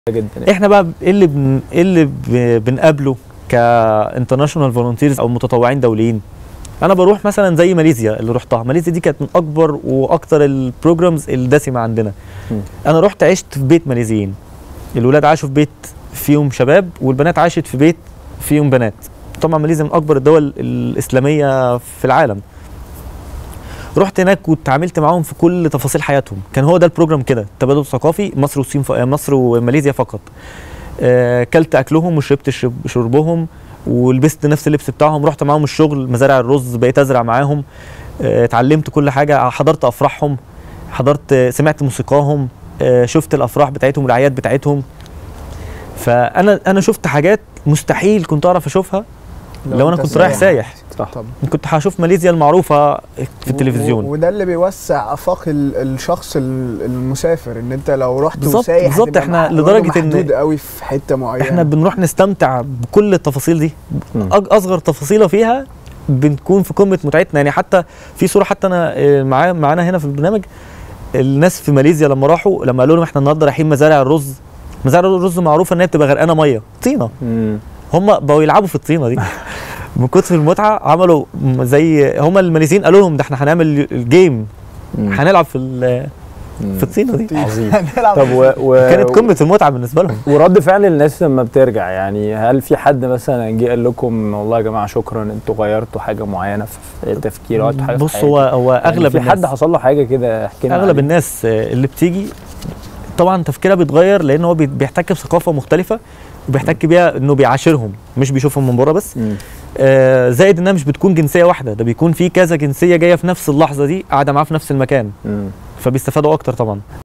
جدا احنا بقى ايه اللي بن... ايه اللي ب... بنقابله كانترناشونال فولunteers او متطوعين دوليين انا بروح مثلا زي ماليزيا اللي رحتها ماليزيا دي كانت من اكبر واكتر البروجرامز الدسمه عندنا م. انا رحت عشت في بيت ماليزيين الولاد عاشوا في بيت فيهم شباب والبنات عاشت في بيت فيهم بنات طبعا ماليزيا من اكبر الدول الاسلاميه في العالم رحت هناك واتعاملت معاهم في كل تفاصيل حياتهم كان هو ده البروجرام كده تبادل ثقافي مصر والصين ف... مصر وماليزيا فقط آه، كلت اكلهم وشربت شرب... شربهم ولبست نفس اللبس بتاعهم رحت معاهم الشغل مزارع الرز بقيت ازرع معاهم آه، اتعلمت كل حاجه حضرت افراحهم حضرت آه، سمعت موسيقاهم آه، شفت الافراح بتاعتهم والاعياد بتاعتهم فانا انا شفت حاجات مستحيل كنت اعرف اشوفها لو انا أنت كنت رايح سايح صح طب كنت هشوف ماليزيا المعروفه في التلفزيون و- وده اللي بيوسع افاق ال- الشخص ال- المسافر ان انت لو رحت بالظبط- وسايح بالظبط، هتبقى إحنا مع- لدرجة برضه إن محدود قوي في حته معينه احنا بنروح نستمتع بكل التفاصيل دي مم. أج- اصغر تفاصيله فيها بنكون في قمه متعتنا يعني حتى في صوره حتى انا آه، معايا معانا هنا في البرنامج الناس في ماليزيا لما راحوا لما قالوا لهم احنا النهارده رايحين مزارع الرز مزارع الرز معروفه ان هي بتبقى غرقانه ميه طينه مم. هم بقوا يلعبوا في الطينه دي من كتر المتعه عملوا م- زي هم الماليزيين قالوا لهم ده احنا هنعمل الجيم مم. هنلعب في ال- مم. في الطينه دي عظيم هنلعب طب و... و... كانت قمه المتعه بالنسبه لهم ورد فعل الناس لما بترجع يعني هل في حد مثلا جه قال لكم والله يا جماعه شكرا انتوا غيرتوا حاجه معينه في التفكير غيرتوا حاجه في بص هو حياتي؟ هو يعني اغلب في الناس حد حصل له حاجه كده احكي لنا اغلب عليه. الناس آه، اللي بتيجي طبعا تفكيرها بيتغير لان هو بي- بيحتك بثقافه مختلفه وبيحتك بيها انه بيعاشرهم مش بيشوفهم من بره بس مم. آه زائد انها مش بتكون جنسيه واحده ده بيكون في كذا جنسيه جايه في نفس اللحظه دي قاعده معاه في نفس المكان مم. فبيستفادوا اكتر طبعا